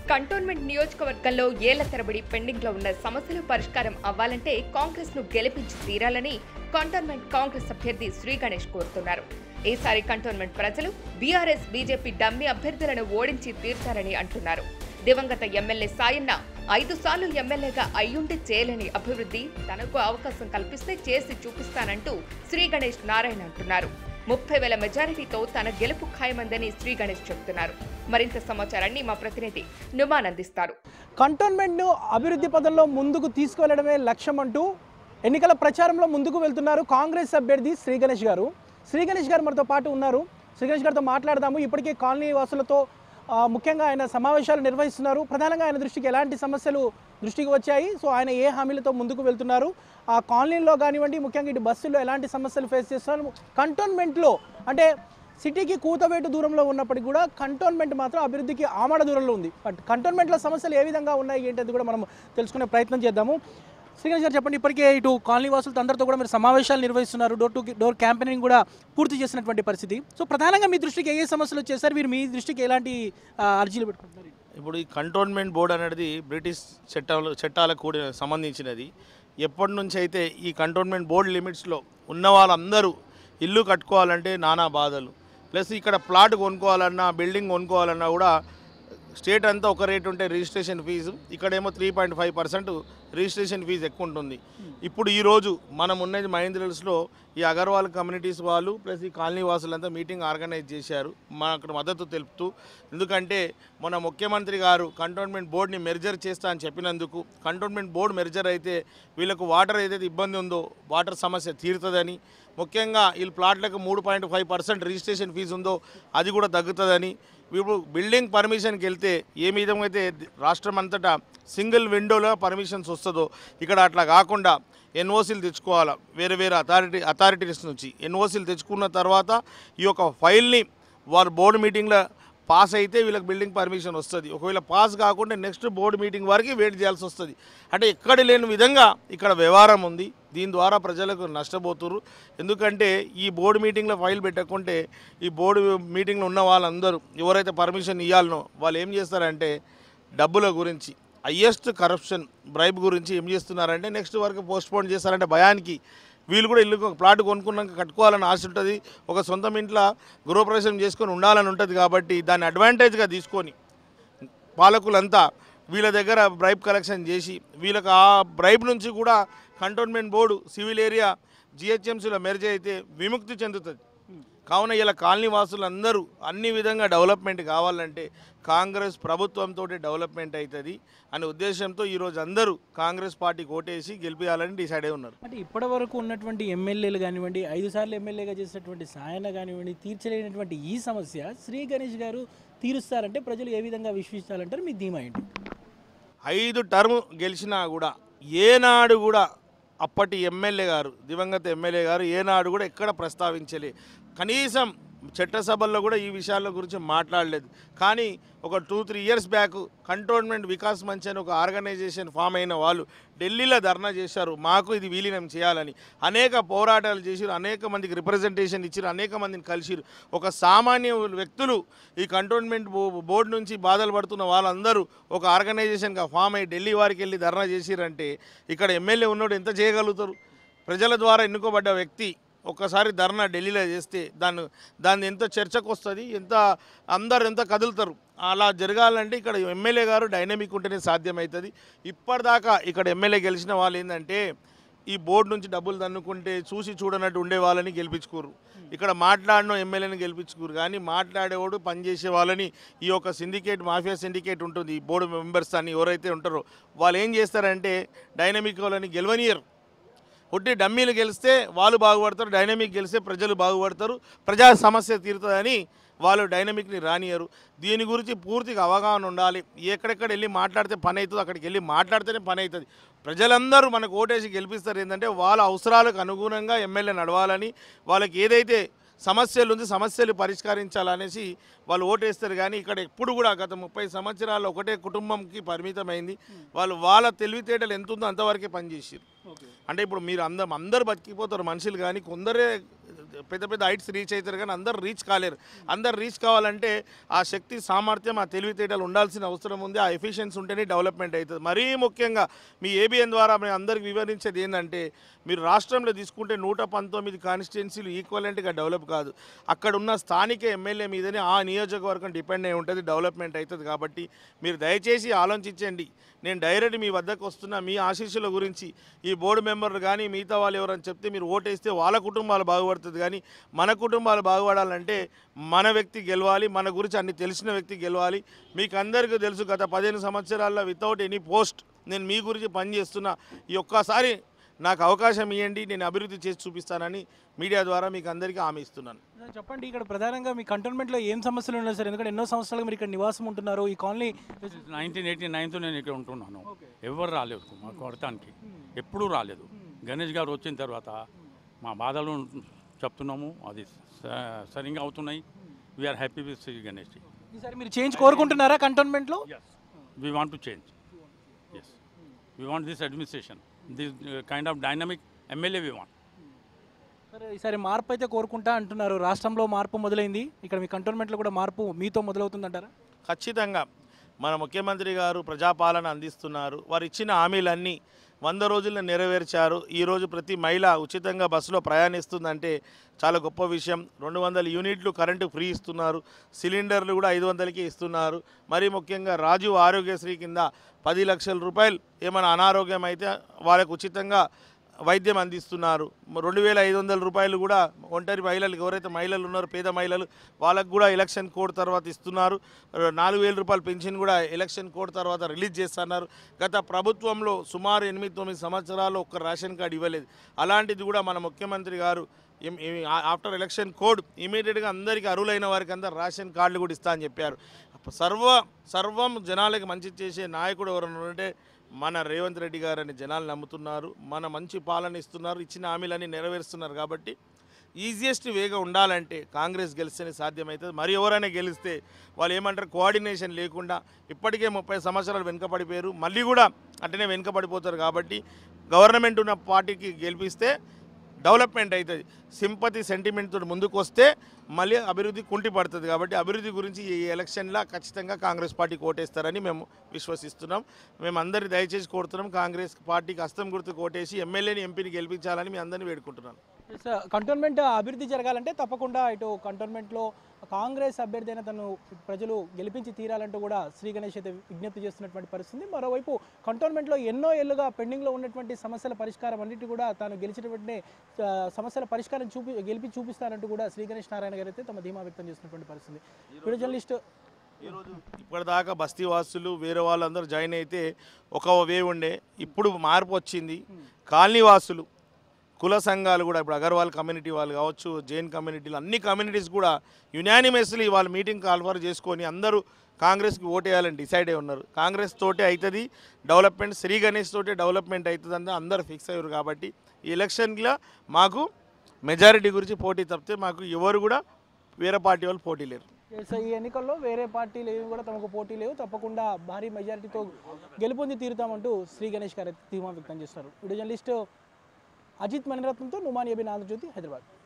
cantonment నియోజకవర్గంలో ఏళ్ల తరబడి పెండింగ్ లో ఉన్న సమస్యలు పరిష్కారం అవ్వాలంటే కాంగ్రెస్ ను గెలిపించి తీరాలని కంటోన్మెంట్ కాంగ్రెస్ అభ్యర్థి శ్రీ గణేష్ కోరుతున్నారు ఈసారి కంటోన్మెంట్ ప్రజలు బీఆర్ఎస్ బీజేపీ డమ్మి అభ్యర్థులను ఓడించి తీర్చారని అంటున్నారు దివంగత ఎమ్మెల్యే సాయన్న ఐదు సార్లు ఎమ్మెల్యేగా అయ్యుండి చేయలేని అభివృద్ధి తనకు అవకాశం కల్పిస్తే చేసి చూపిస్తానంటూ శ్రీ గణేష్ నారాయణ అంటున్నారు ముప్పై వేల మెజారిటీతో తన గెలుపు ఖాయమందని శ్రీ గణేష్ చెబుతున్నారు మరింత సమాచారాన్ని మా ప్రతినిధి నుమాన్ అందిస్తారు కంటోన్మెంట్ను అభివృద్ధి పదంలో ముందుకు తీసుకువెళ్లడమే లక్ష్యం అంటూ ఎన్నికల ప్రచారంలో ముందుకు వెళ్తున్నారు కాంగ్రెస్ అభ్యర్థి శ్రీ గణేష్ గారు శ్రీ గణేష్ గారు మనతో పాటు ఉన్నారు శ్రీ గణేష్ గారితో మాట్లాడదాము ఇప్పటికే కాలనీ వాసులతో ఆ, ముఖ్యంగా ఆయన సమావేశాలు నిర్వహిస్తున్నారు ప్రధానంగా ఆయన దృష్టికి ఎలాంటి సమస్యలు దృష్టికి వచ్చాయి సో ఆయన ఏ హామీలతో ముందుకు వెళ్తున్నారు ఆ కాలనీలో కానివ్వండి ముఖ్యంగా ఇటు బస్సుల్లో ఎలాంటి సమస్యలు ఫేస్ చేస్తున్నారు కంటోన్మెంట్లో అంటే సిటీకి కూతవేటు దూరంలో ఉన్నప్పటికీ కూడా కంటోన్మెంట్ మాత్రం అభివృద్ధికి ఆమడ దూరంలో ఉంది బట్ కంటోన్మెంట్లో సమస్యలు ఏ విధంగా ఉన్నాయి ఏంటది కూడా మనం తెలుసుకునే ప్రయత్నం చేద్దాము శ్రీగణేష్ గారు చెప్పండి ఇప్పటికే ఇటు కాలనీ వాసులతో అందరితో కూడా మీరు సమావేశాలు నిర్వహిస్తున్నారు డోర్ టు డోర్ క్యాంపెయినింగ్ కూడా పూర్తి చేసినటువంటి పరిస్థితి సో ప్రధానంగా మీ దృష్టికి ఏ ఏ సమస్యలు వచ్చేసారు మీరు మీ దృష్టికి ఎలాంటి ఆ, అర్జీలు పెట్టుకుంటున్నారు ఇప్పుడు ఈ కంటోన్మెంట్ బోర్డు అనేది బ్రిటిష్ చట్టాలు చట్టాలకు కూడా సంబంధించినది ఎప్పటి నుంచి అయితే ఈ కంటోన్మెంట్ బోర్డు లిమిట్స్లో ఉన్న వాళ్ళందరూ ఇల్లు కట్టుకోవాలంటే నానా బాధలు ప్లస్ ఇక్కడ ప్లాట్ కొనుక్కోవాలన్నా బిల్డింగ్ కొనుక్కోవాలన్నా కూడా స్టేట్ అంతా ఒక రేట్ ఉంటే రిజిస్ట్రేషన్ ఫీజు ఇక్కడేమో three point five percent registration fee ఎక్కువ ఉంటుంది ఇప్పుడు ఈరోజు మనం ఉన్నది మహేంద్రల్స్లో ఈ అగర్వాల్ కమ్యూనిటీస్ వాళ్ళు ప్లస్ ఈ కాలనీ వాసులంతా మీటింగ్ ఆర్గనైజ్ చేశారు మనకు మద్దతు తెలుపుతూ ఎందుకంటే మన ముఖ్యమంత్రి గారు కంటోన్మెంట్ బోర్డుని మెర్జర్ చేస్తా అని చెప్పినందుకు కంటోన్మెంట్ బోర్డు మెర్జర్ అయితే వీళ్ళకు వాటర్ ఏదైతే ఇబ్బంది ఉందో వాటర్ సమస్య తీరుతుందని ముఖ్యంగా వీళ్ళ ప్లాట్లకు మూడు point five percent registration fee ఉందో అది కూడా తగ్గుతుందని ఇప్పుడు బిల్డింగ్ పర్మిషన్కి వెళ్తే ఏ విధంగా అయితే రాష్ట్రం అంతటా సింగిల్ విండోలో పర్మిషన్స్ వస్తుందో ఇక్కడ అట్లా కాకుండా ఎన్ఓసీలు తెచ్చుకోవాలా వేరే వేరే అథారిటీ అథారిటీస్ నుంచి ఎన్ఓసీలు తెచ్చుకున్న తర్వాత ఈ యొక్క ఫైల్ని వారు బోర్డు మీటింగ్లో పాస్ అయితే వీళ్ళకి బిల్డింగ్ పర్మిషన్ వస్తుంది ఒకవేళ పాస్ కాకుండా నెక్స్ట్ బోర్డు మీటింగ్ వరకు వెయిట్ చేయాల్సి వస్తుంది అంటే ఎక్కడ లేని విధంగా ఇక్కడ వ్యవహారం ఉంది దీని ద్వారా ప్రజలకు నష్టపోతున్నారు ఎందుకంటే ఈ బోర్డు మీటింగ్లో ఫైల్ పెట్టకుంటే ఈ బోర్డు మీటింగ్లో ఉన్న వాళ్ళందరూ ఎవరైతే పర్మిషన్ ఇవ్వాలనో వాళ్ళు ఏం చేస్తారంటే డబ్బుల గురించి హయ్యెస్ట్ కరప్షన్ బ్రైబ్ గురించి ఏం చేస్తున్నారంటే నెక్స్ట్ వరకు పోస్ట్పోన్ చేస్తారంటే భయానికి వీళ్ళు కూడా ఇల్లు ప్లాట్ కొనుక్కున్నాక కట్టుకోవాలని ఆశ ఉంటుంది ఒక సొంతం ఇంట్లో గృహప్రవేశం చేసుకొని ఉండాలని ఉంటుంది కాబట్టి దాన్ని అడ్వాంటేజ్గా తీసుకొని పాలకులంతా వీళ్ళ దగ్గర బ్రైబ్ కలెక్షన్ చేసి వీళ్ళకి ఆ బ్రైబ్ నుంచి కూడా కంటోన్మెంట్ బోర్డు సివిల్ ఏరియా జిహెచ్ఎంసీలో మెర్జ్ అయితే విముక్తి చెందుతుంది కావున ఇలా కాలనీ వాసులందరూ అన్ని విధంగా డెవలప్మెంట్ కావాలంటే కాంగ్రెస్ ప్రభుత్వంతో డెవలప్మెంట్ అవుతుంది అనే ఉద్దేశంతో ఈరోజు అందరూ కాంగ్రెస్ పార్టీకి ఓటేసి గెలిపించాలని డిసైడ్ అయి ఉన్నారు అంటే ఇప్పటి వరకు ఉన్నటువంటి ఎమ్మెల్యేలు కానివ్వండి ఐదు సార్లు ఎమ్మెల్యేగా చేసినటువంటి సాయన కానివ్వండి తీర్చలేనటువంటి ఈ సమస్య శ్రీ గణేష్ గారు తీరుస్తారంటే ప్రజలు ఏ విధంగా విశ్వసించాలంటారు మీ ధీమా ఏంటి ఐదు టర్మ్ గెలిచినా కూడా ఏనాడు కూడా అప్పటి ఎమ్మెల్యే గారు దివంగత ఎమ్మెల్యే గారు ఏనాడు కూడా ఎక్కడ ప్రస్తావించలే కనీసం చట్టసభల్లో కూడా ఈ విషయాల గురించి మాట్లాడలేదు కానీ ఒక two three years back cantonment Vikas Manch అని ఒక ఆర్గనైజేషన్ ఫామ్ అయిన వాళ్ళు ఢిల్లీలో ధర్నా చేశారు మాకు ఇది విలీనం చేయాలని అనేక పోరాటాలు చేసిరు అనేక మందికి రిప్రజెంటేషన్ ఇచ్చారు అనేక మందిని కలిసిరు ఒక సామాన్య వ్యక్తులు ఈ కంటోన్మెంట్ బో- బోర్డు నుంచి బాధలు పడుతున్న వాళ్ళందరూ ఒక ఆర్గనైజేషన్గా ఫామ్ అయ్యి ఢిల్లీ వారికి వెళ్ళి ధర్నా చేసిరంటే ఇక్కడ ఎమ్మెల్యే ఉన్నోడు ఎంత చేయగలుగుతారు ప్రజల ద్వారా ఎన్నుకోబడ్డ వ్యక్తి ఒక్కసారి ధర్నా ఢిల్లీలో చేస్తే దాన్ని దాన్ని ఎంత చర్చకు వస్తుంది ఎంత అందరు ఎంత కదులుతారు అలా జరగాలంటే ఇక్కడ ఎమ్మెల్యే గారు డైనమిక్ ఉంటేనే సాధ్యమవుతుంది ఇప్పటిదాకా ఇక్కడ ఎమ్మెల్యే గెలిచిన వాళ్ళు ఏంటంటే ఈ బోర్డు నుంచి డబ్బులు దన్నుకుంటే చూసి చూడనట్టు ఉండే వాళ్ళని గెలిపించుకోరు ఇక్కడ మాట్లాడిన ఎమ్మెల్యేని గెలిపించుకోరు కానీ మాట్లాడేవాడు పనిచేసే వాళ్ళని ఈ యొక్క సిండికేట్ మాఫియా సిండికేట్ ఉంటుంది ఈ బోర్డు మెంబర్స్ అని ఎవరైతే ఉంటారో వాళ్ళు ఏం చేస్తారంటే డైనమిక్ వాళ్ళని గెలవనియరు ఉట్టి డమ్మీలు గెలిస్తే వాళ్ళు బాగుపడతారు డైనమిక్ గెలిస్తే ప్రజలు బాగుపడతారు ప్రజా సమస్య తీరుతుందని వాళ్ళు డైనమిక్ని రానియరు దీని గురించి పూర్తిగా అవగాహన ఉండాలి ఎక్కడెక్కడ వెళ్ళి మాట్లాడితే పని అవుతుందో అక్కడికి వెళ్ళి మాట్లాడితేనే పని అవుతుంది ప్రజలందరూ మనకు ఓటేసి గెలిపిస్తారు ఏంటంటే వాళ్ళ అవసరాలకు అనుగుణంగా ఎమ్మెల్యే నడవాలని వాళ్ళకి ఏదైతే సమస్యలు ఉంది సమస్యలు పరిష్కరించాలనేసి వాళ్ళు ఓటేస్తారు కానీ ఇక్కడ ఎప్పుడు కూడా గత ముప్పై సంవత్సరాలు ఒకటే కుటుంబంకి పరిమితమైంది వాళ్ళు వాళ్ళ తెలివితేటలు ఎంత ఉందో అంతవరకే పనిచేసారు అంటే ఇప్పుడు మీరు అందరం అందరు బతికిపోతారు మనుషులు కానీ కొందరే పెద్ద పెద్ద హైట్స్ రీచ్ అవుతారు కానీ అందరు రీచ్ కాలేరు అందరు రీచ్ కావాలంటే ఆ శక్తి సామర్థ్యం ఆ తెలివితేటలు ఉండాల్సిన అవసరం ఉంది ఆ ఎఫిషియన్సీ ఉంటేనే డెవలప్మెంట్ అవుతుంది మరీ ముఖ్యంగా మీ ఏబిఎన్ ద్వారా మేము అందరికి వివరించేది ఏంటంటే మీరు రాష్ట్రంలో తీసుకుంటే నూట పంతొమ్మిది కాన్స్టిట్యున్సీలు ఈక్వలెంట్గా డెవలప్ కాదు అక్కడ ఉన్న స్థానిక ఎమ్మెల్యే మీదనే ఆ నియోజకవర్గం డిపెండ్ అయి ఉంటుంది డెవలప్మెంట్ అవుతుంది కాబట్టి మీరు దయచేసి ఆలోచించండి నేను డైరెక్ట్ మీ వద్దకు వస్తున్న మీ ఆశీస్సుల గురించి ఈ బోర్డు మెంబర్లు కానీ మిగతా వాళ్ళు ఎవరైనా చెప్తే మీరు ఓటేస్తే వాళ్ళ కుటుంబాలు బాగుపడుతుంది కానీ మన కుటుంబాలు బాగుపడాలంటే మన వ్యక్తి గెలవాలి మన గురించి అన్ని తెలిసిన వ్యక్తి గెలవాలి మీకు అందరికీ తెలుసు గత పదిహేను సంవత్సరాల్లో వితౌట్ ఎనీ పోస్ట్ నేను మీ గురించి పనిచేస్తున్నా ఈ ఒక్కసారి నాకు అవకాశం ఇవ్వండి నేను అభివృద్ధి చేసి చూపిస్తానని మీడియా ద్వారా మీకు అందరికీ హామీ ఇస్తున్నాను సార్ చెప్పండి ఇక్కడ ప్రధానంగా మీ కంటోన్మెంట్లో ఏం సమస్యలు ఉన్నాయి సార్ ఎందుకంటే ఎన్నో సంవత్సరాలుగా మీరు ఇక్కడ నివాసం ఉంటున్నారు ఈ కాలనీ నైన్టీన్ ఎయిటీ నైన్తో నేను ఇక్కడ ఉంటున్నాను ఎవరు రాలేదు మా కొడతానికి ఎప్పుడూ రాలేదు గణేష్ గారు వచ్చిన తర్వాత మా బాధలు చెప్తున్నాము అది స- సరిగా అవుతున్నాయి we are happy with Shri Ganesh ఈసారి మీరు చేంజ్ కోరుకుంటున్నారా కంటోన్మెంట్లో we want to change yes we want this administration this kind of dynamic MLA we want సరే ఈసారి మార్పు అయితే కోరుకుంటా అంటున్నారు రాష్ట్రంలో మార్పు మొదలైంది ఇక్కడ మీ కంటోన్మెంట్లో కూడా మార్పు మీతో మొదలవుతుందంటారా ఖచ్చితంగా మన ముఖ్యమంత్రి గారు ప్రజాపాలన అందిస్తున్నారు వారు ఇచ్చిన హామీలన్నీ వంద రోజుల్లో నెరవేర్చారు ఈరోజు ప్రతి మహిళ ఉచితంగా బస్సులో ప్రయాణిస్తుందంటే చాలా గొప్ప విషయం రెండు వందల యూనిట్లు కరెంటు ఫ్రీ ఇస్తున్నారు సిలిండర్లు కూడా ఐదు వందలకి ఇస్తున్నారు మరీ ముఖ్యంగా రాజు ఆరోగ్యశ్రీ కింద పది లక్షల రూపాయలు ఏమైనా అనారోగ్యం అయితే వాళ్ళకు ఉచితంగా వైద్యం అందిస్తున్నారు రెండు వేల ఐదు వందల రూపాయలు కూడా ఒంటరి మహిళలకు ఎవరైతే మహిళలు ఉన్నారో పేద మహిళలు వాళ్ళకు కూడా ఎలక్షన్ కోడ్ తర్వాత ఇస్తున్నారు నాలుగు వేల రూపాయల పెన్షన్ కూడా ఎలక్షన్ కోడ్ తర్వాత రిలీజ్ చేస్తున్నారు గత ప్రభుత్వంలో సుమారు ఎనిమిది తొమ్మిది సంవత్సరాలు ఒక్క రేషన్ కార్డు ఇవ్వలేదు అలాంటిది కూడా మన ముఖ్యమంత్రి గారు ఇమ్- ఇమ్- ఆ- ఆఫ్టర్ ఎలక్షన్ కోడ్ ఇమీడియట్గా అందరికీ అర్హులైన వారికి అందరు రేషన్ కార్డులు కూడా ఇస్తా అని చెప్పారు సర్వ సర్వం జనాలకి మంచి చేసే నాయకుడు ఎవరైనా ఉంటే మన రేవంత్ రెడ్డి గారని జనాలు నమ్ముతున్నారు మన మంచి పాలన ఇస్తున్నారు ఇచ్చిన హామీలన్నీ నెరవేరుస్తున్నారు కాబట్టి ఈజియెస్ట్ వేగా ఉండాలంటే కాంగ్రెస్ గెలిస్తేనే సాధ్యమవుతుంది మరి ఎవరైనా గెలిస్తే వాళ్ళు ఏమంటారు కోఆర్డినేషన్ లేకుండా ఇప్పటికే ముప్పై సంవత్సరాలు వెనుకబడిపోయారు మళ్ళీ కూడా అట్టనే వెనుకబడిపోతారు కాబట్టి గవర్నమెంట్ ఉన్న పార్టీకి గెలిపిస్తే డెవలప్మెంట్ అవుతుంది సింపతి సెంటిమెంట్ తోటి ముందుకు వస్తే మళ్ళీ అభివృద్ధి కుంటి పడుతుంది కాబట్టి అభివృద్ధి గురించి ఈ ఎలక్షన్లో ఖచ్చితంగా కాంగ్రెస్ పార్టీకి ఓటేస్తారని మేము విశ్వసిస్తున్నాం మేము అందరి దయచేసి కోరుతున్నాం కాంగ్రెస్ పార్టీకి హస్తం గుర్తు కోటేసి ఎమ్మెల్యేని ఎంపీని గెలిపించాలని మీ అందరినీ వేడుకుంటున్నాను సార్ కంటోన్మెంట్ అభివృద్ధి జరగాలంటే తప్పకుండా ఇటు కంటోన్మెంట్లో కాంగ్రెస్ అభ్యర్థి అయిన తను ప్రజలు గెలిపించి తీరాలంటూ కూడా శ్రీ గణేష్ అయితే విజ్ఞప్తి చేస్తున్నటువంటి పరిస్థితి మరోవైపు కంటోన్మెంట్లో ఎన్నో ఏళ్ళుగా పెండింగ్లో ఉన్నటువంటి సమస్యల పరిష్కారం అన్నిటి కూడా తాను గెలిచినటువంటి ఆ, సమస్యల పరిష్కారం చూపి గెలిపి చూపిస్తానంటూ కూడా శ్రీ గణేష్ నారాయణ గారు అయితే తమ ధీమా వ్యక్తం చేస్తున్నటువంటి పరిస్థితి వీడియో జర్నలిస్ట్ ఈరోజు ఇప్పటిదాకా బస్తీ వాసులు వేరే వాళ్ళందరూ జాయిన్ అయితే ఒక వే ఉండే ఇప్పుడు మార్పు వచ్చింది కాలనీ వాసులు కుల సంఘాలు కూడా ఇప్పుడు అగర్వాల్ కమ్యూనిటీ వాళ్ళు కావచ్చు జైన్ కమ్యూనిటీలు అన్ని కమ్యూనిటీస్ కూడా యునానిమస్లీ వాళ్ళ మీటింగ్ కాల్ఫర్ చేసుకొని అందరూ కాంగ్రెస్కి ఓటేయాలని డిసైడ్ అయి ఉన్నారు కాంగ్రెస్ తోటే అవుతుంది డెవలప్మెంట్ శ్రీ గణేష్ తోటే డెవలప్మెంట్ అవుతుంది అని అందరూ ఫిక్స్ అయ్యారు కాబట్టి ఈ ఎలక్షన్లో మాకు మెజారిటీ గురించి పోటీ తప్పితే మాకు ఎవరు కూడా వేరే పార్టీ వాళ్ళు పోటీ లేరు ఎస్, ఈ ఎన్నికల్లో వేరే పార్టీలు ఏవి కూడా తమకు పోటీ లేవు తప్పకుండా భారీ మెజారిటీతో గెలుపొంది తీరుతామంటూ శ్రీ గణేష్ గారు అయితే ధీమా వ్యక్తం చేస్తున్నారు వీడియో జర్నలిస్ట్ అజిత్ మణిరత్నంతో నుమాని అభిన్ ఆంధ్రజ్యోతి హైదరాబాద్